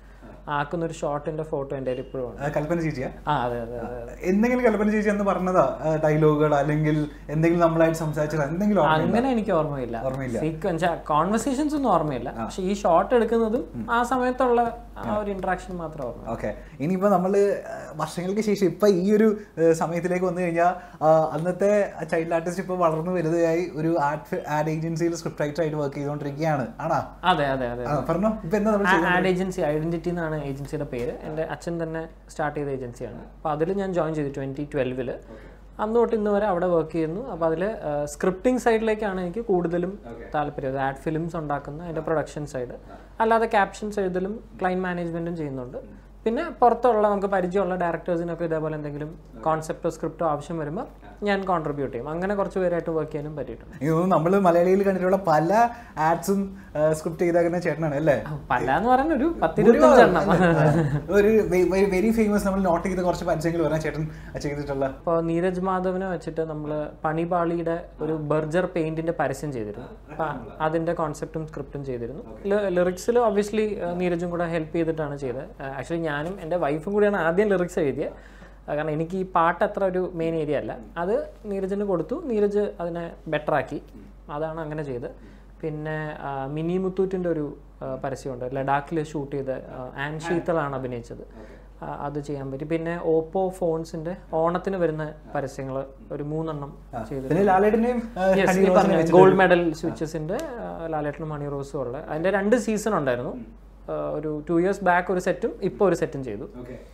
ആക്കുന്ന ഒരു ഷോട്ടിന്റെ ഫോട്ടോ എൻ്റെ കയ്യിൽ ഇപ്പോഴും ഉണ്ട് ആ, കൽപ്പന ചേച്ചിയാ ആ അതെ അതെ അതെ എന്തെങ്കിലും കൽപ്പന ചേച്ചി എന്ന് പറഞ്ഞതാ ഡയലോഗുകൾ അല്ലെങ്കിൽ എന്തെങ്കിലും നമ്മളായിട്ട് സംസാരിച്ചത് എന്തെങ്കിലും ഓർമ്മയുണ്ടോ? അങ്ങനെ എനിക്ക് ഓർമ്മയില്ല ഓർമ്മയില്ല. സീക്വൻസ് കോൺവെർസേഷൻസ് ഒന്നും ഓർമ്മയില്ല പക്ഷെ ഈ ഷോട്ട് എടുക്കുന്നതും ആ സമയത്തുള്ള ആ ഒരു ഇന്ററാക്ഷൻ മാത്രം ഓർമ്മ ഓക്കെ ഇനിയിപ്പോൾ നമ്മൾ വർഷങ്ങൾക്ക് ശേഷം ഇപ്പം ഈ ഒരു ഏഹ്, സമയത്തിലേക്ക് വന്നു കഴിഞ്ഞാൽ അന്നത്തെ ചൈൽഡ് ആർട്ടിസ്റ്റ് ഇപ്പോൾ വളർന്നു വലുതായി ഒരു ആഡ് ആഡ് ഏജൻസിയിൽ സ്ക്രിപ്റ്റ് റൈറ്റർ ആയിട്ട് വർക്ക് ചെയ്തുകൊണ്ടിരിക്കുകയാണ് ആണോ അതെ അതെ അതെ ആ, പറഞ്ഞോ ഇപ്പം എന്താ നമ്മൾ ആഡ് ഏജൻസി ഐഡന്റിറ്റി എന്നാണ് ഏജൻസിയുടെ പേര് എൻ്റെ അച്ഛൻ തന്നെ സ്റ്റാർട്ട് ചെയ്ത ഏജൻസിയാണ് അപ്പോൾ അതിൽ ഞാൻ ജോയിൻ ചെയ്തു ട്വൻറ്റി ട്വൽവിൽ അന്ന് തൊട്ട് ഇന്ന് വരെ അവിടെ വർക്ക് ചെയ്യുന്നു അപ്പോൾ അതിൽ സ്ക്രിപ്റ്റിംഗ് സൈഡിലേക്കാണ് എനിക്ക് കൂടുതലും താല്പര്യം ആഡ് ഫിലിംസ് ഉണ്ടാക്കുന്ന അതിൻ്റെ പ്രൊഡക്ഷൻ സൈഡ് അല്ലാതെ ക്യാപ്ഷൻസ് എഴുതലും ക്ലൈൻ മാനേജ്മെൻറ്റും ചെയ്യുന്നുണ്ട് പിന്നെ പുറത്തുള്ള നമുക്ക് പരിചയമുള്ള ഡയറക്ടേഴ്സിനൊക്കെ ഇതേപോലെ എന്തെങ്കിലും കോൺസെപ്റ്റോ സ്ക്രിപ്റ്റോ ആവശ്യം വരുമ്പോൾ ഞാൻ കോൺട്രിബ്യൂട്ട് ചെയ്യും അങ്ങനെ കുറച്ച് പേരായിട്ട് വർക്ക് ചെയ്യാനും പറ്റിയിട്ടുണ്ട് എനിക്ക് തോന്നുന്നു നമ്മൾ മലയാളിയിൽ കണ്ടിട്ടുള്ള പല ആഡ്സും സ്ക്രിപ്റ്റ് ചെയ്തേക്കുന്ന ചേട്ടനാണ് അല്ലേ പല എന്ന് പറഞ്ഞ ഒരു പത്തിരുപത്തഞ്ചെണ്ണം ഒരു വെരി ഫേമസ് നമ്മൾ നോട്ട് ചെയ്ത കുറച്ച് പരസ്യങ്ങൾ പറഞ്ഞ ചേട്ടൻ ചെയ്തിട്ടുള്ള ഇപ്പോൾ നീരജ് മാധവനെ വെച്ചിട്ട് നമ്മൾ പണിപാളിയുടെ ഒരു ബർജർ പെയിന്റിന്റെ പരസ്യം ചെയ്തിരുന്നു അപ്പൊ അതിന്റെ കോൺസെപ്റ്റും സ്ക്രിപ്റ്റും ചെയ്തിരുന്നു ലിറിക്സിൽ ഒബ്വിയസ്ലി നീരജും കൂടെ ഹെൽപ്പ് ചെയ്തിട്ടാണ് ചെയ്തത് ആക്ച്വലി ഞാനും എൻ്റെ വൈഫും കൂടിയാണ് ആദ്യം ലിറിക്സ് എഴുതിയത് ആ, കാരണം എനിക്ക് ഈ പാട്ട് അത്ര ഒരു മെയിൻ ഏരിയ അല്ല അത് നീരജിന് കൊടുത്തു നീരജ് അതിനെ ബെറ്റർ ആക്കി അതാണ് അങ്ങനെ ചെയ്തത് പിന്നെ ആ, മിനി മുത്തൂറ്റിൻ്റെ ഒരു ആ, പരസ്യമുണ്ട് ലഡാക്കിൽ ഷൂട്ട് ചെയ്ത ആ, ആൻ ശീതളാണ് അഭിനയിച്ചത് ആ, അത് ചെയ്യാൻ പറ്റി പിന്നെ ഓപ്പോ ഫോൺസിന്റെ ഓണത്തിന് വരുന്ന പരസ്യങ്ങൾ ഒരു മൂന്നെണ്ണം ചെയ്തു പിന്നെ ലാലേട്ടനെയും Yes, ഈ പറഞ്ഞ ഗോൾഡ് മെഡൽ സ്വിച്ചസിന്റെ ലാലേട്ടനും മണി റോസും ഉള്ള അതിന്റെ രണ്ട് സീസൺ ഉണ്ടായിരുന്നു ആ, ഒരു ടു ഇയേഴ്സ് ബാക്ക് ഒരു സെറ്റും ഇപ്പോൾ ഒരു സെറ്റും ചെയ്തു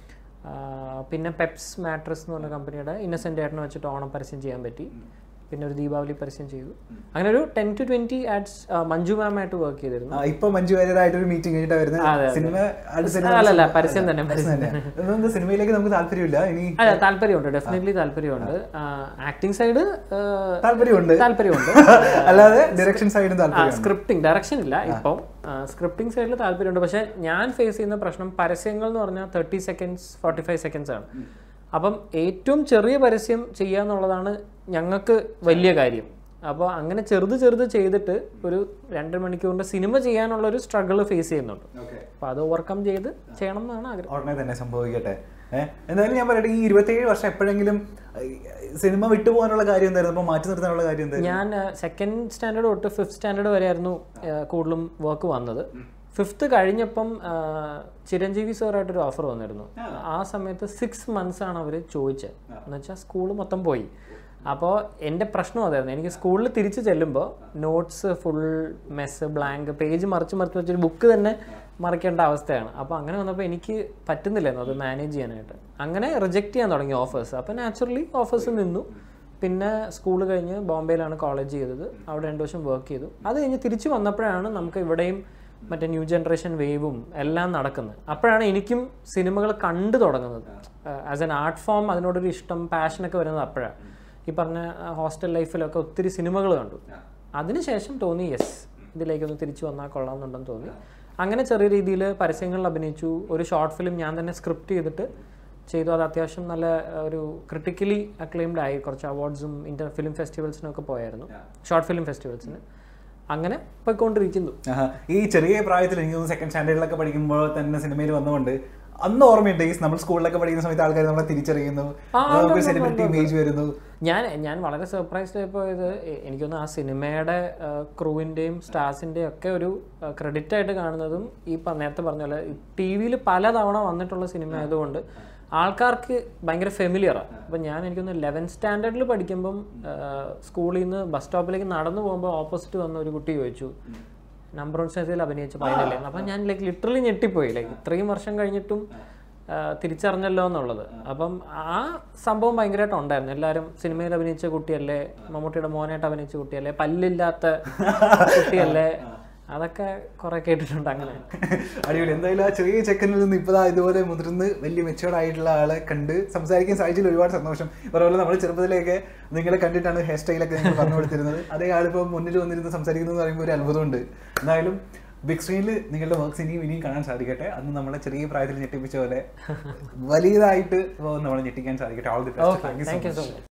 ആ, പിന്നെ പെപ്സ് മാട്രസ് എന്ന് പറഞ്ഞ കമ്പനിയുടെ ഇന്നസെന്റ് ഏട്ടനെ വെച്ചിട്ട് ഓണം പരസ്യം ചെയ്യാൻ പറ്റി പിന്നെ ഒരു ദീപാവലി പരസ്യം ചെയ്തു അങ്ങനെ ഒരു ten to twenty ads Manju മാമായിട്ട് വർക്ക് ചെയ്തിരുന്നു ഇപ്പൊ മഞ്ജു വാര്യരായിട്ട് ഒരു മീറ്റിംഗ് കഴിഞ്ഞിട്ട് അതെ, വരുന്നത് അതെ. സിനിമ അടുത്ത സിനിമ അല്ലല്ല പരസ്യം തന്നെ പരസ്യം തന്നെ ഇതൊന്നും സിനിമയിലേക്ക് നമുക്ക് താല്പര്യമില്ല ഇനി അല്ല താല്പര്യമുണ്ട് ഡെഫിനറ്റ്ലി താല്പര്യമുണ്ട് ആക്ടിങ് സൈഡ് താല്പര്യമുണ്ട് താല്പര്യമുണ്ട് അല്ലാതെ ഡയറക്ഷൻ സൈഡും താല്പര്യം സ്ക്രിപ്റ്റിംഗ് ഡയറക്ഷൻ ഇല്ല ഇപ്പം സ്ക്രിപ്റ്റിംഗ് സൈഡിൽ താല്പര്യമുണ്ട് പക്ഷെ ഞാൻ ഫേസ് ചെയ്യുന്ന പ്രശ്നം പരസ്യങ്ങൾ എന്ന് പറഞ്ഞാൽ thirty seconds forty five seconds ആണ് അപ്പം ഏറ്റവും ചെറിയ പരസ്യം ചെയ്യുക എന്നുള്ളതാണ് ഞങ്ങൾക്ക് വലിയ കാര്യം അപ്പോൾ അങ്ങനെ ചെറുത് ചെറുത് ചെയ്തിട്ട് ഒരു രണ്ട് മണിക്കൂറിൻ്റെ സിനിമ ചെയ്യാനുള്ള ഒരു സ്ട്രഗിൾ ഫേസ് ചെയ്യുന്നുണ്ട് അപ്പോൾ അത് ഓവർകം ചെയ്ത് ചെയ്യണം എന്നാണ് ആഗ്രഹം ഉടനെ തന്നെ സംഭവിക്കട്ടെ ഏഹ് എന്തായാലും ഞാൻ പറയട്ടെ ഈ ഇരുപത്തേഴ് വർഷം എപ്പോഴെങ്കിലും ഏഹ്, സിനിമ വിട്ടുപോകാനുള്ള കാര്യം എന്തായിരുന്നു അപ്പൊ മാറ്റി നിർത്താനുള്ള കാര്യം എന്തായിരുന്നു ഞാൻ സെക്കൻഡ് സ്റ്റാൻഡേർഡ് തൊട്ട് ഫിഫ്ത് സ്റ്റാൻഡേർഡ് വരെയായിരുന്നു ആ, കൂടുതലും വർക്ക് വന്നത് ഫിഫ്ത്ത് കഴിഞ്ഞപ്പം ആ, ചിരഞ്ജീവി സാറായിട്ടൊരു ഓഫർ വന്നിരുന്നു ആ സമയത്ത് സിക്സ് മന്ത്സ് ആണ് അവർ ചോദിച്ചത് എന്ന് വെച്ചാൽ സ്കൂൾ മൊത്തം പോയി അപ്പോൾ എൻ്റെ പ്രശ്നം അതായിരുന്നു എനിക്ക് സ്കൂളിൽ തിരിച്ച് ചെല്ലുമ്പോൾ notes full mess blank page മറിച്ച് മറിച്ച് വെച്ചൊരു ബുക്ക് തന്നെ മറിക്കേണ്ട അവസ്ഥയാണ് അപ്പോൾ അങ്ങനെ വന്നപ്പോൾ എനിക്ക് പറ്റുന്നില്ലായിരുന്നു അത് മാനേജ് ചെയ്യാനായിട്ട് അങ്ങനെ റിജക്റ്റ് ചെയ്യാൻ തുടങ്ങി ഓഫേഴ്സ് അപ്പോൾ നാച്ചുറലി ഓഫേഴ്സ് നിന്നു പിന്നെ സ്കൂൾ കഴിഞ്ഞ് ബോംബെയിലാണ് കോളേജ് ചെയ്തത് അവിടെ രണ്ട് വർഷം വർക്ക് ചെയ്തു അത് കഴിഞ്ഞ് തിരിച്ചു വന്നപ്പോഴാണ് നമുക്ക് ഇവിടെയും മറ്റേ ന്യൂ ജനറേഷൻ വേവും എല്ലാം നടക്കുന്നത് അപ്പോഴാണ് എനിക്കും സിനിമകൾ കണ്ടു തുടങ്ങുന്നത് ആസ് എൻ ആർട്ട് ഫോം അതിനോടൊരു ഇഷ്ടം പാഷനൊക്കെ വരുന്നത് അപ്പോഴാണ് ഈ പറഞ്ഞ ഹോസ്റ്റൽ ലൈഫിലൊക്കെ ഒത്തിരി സിനിമകൾ കണ്ടു അതിനുശേഷം തോന്നി യെസ് ഇതിലേക്കൊന്ന് തിരിച്ചു വന്നാൽ കൊള്ളാമെന്നുണ്ടെന്ന് തോന്നി അങ്ങനെ ചെറിയ രീതിയിൽ പരസ്യങ്ങളിൽ അഭിനയിച്ചു ഒരു ഷോർട്ട് ഫിലിം ഞാൻ തന്നെ സ്ക്രിപ്റ്റ് ചെയ്തിട്ട് ചെയ്തു അത് അത്യാവശ്യം നല്ല ആ, ഒരു ക്രിട്ടിക്കലി അക്ലെയിംഡ് ആയി കുറച്ച് അവാർഡ്സും ഇന്റർ ഫിലിം ഫെസ്റ്റിവൽസിനൊക്കെ പോയായിരുന്നു ഷോർട്ട് ഫിലിം ഫെസ്റ്റിവൽസിന് അങ്ങനെ പോയിക്കൊണ്ടിരിക്കുന്നു ആഹാ. ഈ ചെറിയ പ്രായത്തിൽ എനിക്ക് തോന്നുന്നു സെക്കൻഡ് സ്റ്റാൻഡേർഡിലൊക്കെ പഠിക്കുമ്പോൾ തന്നെ സിനിമയിൽ വന്നുകൊണ്ട് അന്ന് ഓർമ്മയുണ്ട് ഈ നമ്മൾ സ്കൂളിലൊക്കെ പഠിക്കുന്ന സമയത്ത് ആൾക്കാർ നമ്മളെ തിരിച്ചറിയുന്നു ആ, ഉണ്ട്, ഉണ്ട്, സെലിബ്രിറ്റി ഉണ്ട്, ഇമേജ് വരുന്നു ഞാൻ ഞാൻ വളരെ സർപ്രൈസ്ഡ് ആയിപ്പോയത് എ- എനിക്കൊന്ന് ആ സിനിമയുടെ ക്രൂവിൻ്റെയും സ്റ്റാർസിൻ്റെയും ഒക്കെ ഒരു ക്രെഡിറ്റ് ആയിട്ട് കാണുന്നതും ഈ പ- നേരത്തെ പറഞ്ഞ പോലെ ടി വിയിൽ പലതവണ വന്നിട്ടുള്ള സിനിമ ആയതുകൊണ്ട് ആൾക്കാർക്ക് ഭയങ്കര ഫെമിലിയറാണ് അപ്പം ഞാൻ എനിക്കൊന്ന് ലെവൻത്ത് സ്റ്റാൻഡേർഡിൽ പഠിക്കുമ്പം സ്കൂളിൽ നിന്ന് ബസ് സ്റ്റോപ്പിലേക്ക് നടന്നു പോകുമ്പോൾ ഓപ്പോസിറ്റ് വന്ന ഒരു കുട്ടി ചോദിച്ചു നമ്പർ വൺ സ്റ്റേജിൽ അഭിനയിച്ച പൈനല്ലേ അപ്പം ഞാൻ ലൈക്ക് ലിറ്ററലി ഞെട്ടിപ്പോയി ലൈക്ക് ഇത്രയും വർഷം കഴിഞ്ഞിട്ടും ആ, തിരിച്ചറിഞ്ഞല്ലോ എന്നുള്ളത് അപ്പം ആ സംഭവം ഭയങ്കരമായിട്ട് ഉണ്ടായിരുന്നു എല്ലാവരും സിനിമയിൽ അഭിനയിച്ച കുട്ടിയല്ലേ മമ്മൂട്ടിയുടെ മോനായിട്ട് അഭിനയിച്ച കുട്ടിയല്ലേ പല്ലില്ലാത്ത കുട്ടിയല്ലേ അതൊക്കെ കുറെ കേട്ടിട്ടുണ്ട് അങ്ങനെ അടിപൊളി എന്തായാലും ആ ചെറിയ ചെക്കനിൽ നിന്ന് ഇപ്പതാ ഇതുപോലെ മുതിർന്ന് വലിയ മെച്ചുവേർഡ് ആയിട്ടുള്ള ആളെ കണ്ട് സംസാരിക്കാൻ സാധിച്ചതിൽ ഒരുപാട് സന്തോഷം അതുപോലെ നമ്മൾ ചെറുപ്പത്തിലേക്ക് നിങ്ങളെ കണ്ടിട്ടാണ് ഹെയർ സ്റ്റൈലൊക്കെ നിങ്ങൾ പറഞ്ഞു കൊടുത്തിരുന്നത് അതേ ആളിപ്പോൾ മുന്നിൽ വന്നിരുന്ന് സംസാരിക്കുന്നു എന്ന് പറയുമ്പോൾ ഒരു അത്ഭുതമുണ്ട് എന്തായാലും ബിഗ് സ്ക്രീനിൽ നിങ്ങളുടെ വർക്ക്സ് ഇനിയും ഇനിയും കാണാൻ സാധിക്കട്ടെ അന്ന് നമ്മളെ ചെറിയ പ്രായത്തിൽ ഞെട്ടിപ്പിച്ച പോലെ വലിയതായിട്ട് നമ്മളെ ഞെട്ടിക്കാൻ സാധിക്കട്ടെ all the best thank you so thank you so much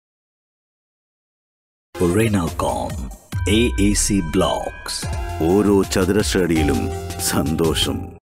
much Renocom A A C blocks ഓരോ ചതുരശ്രടിയിലും സന്തോഷം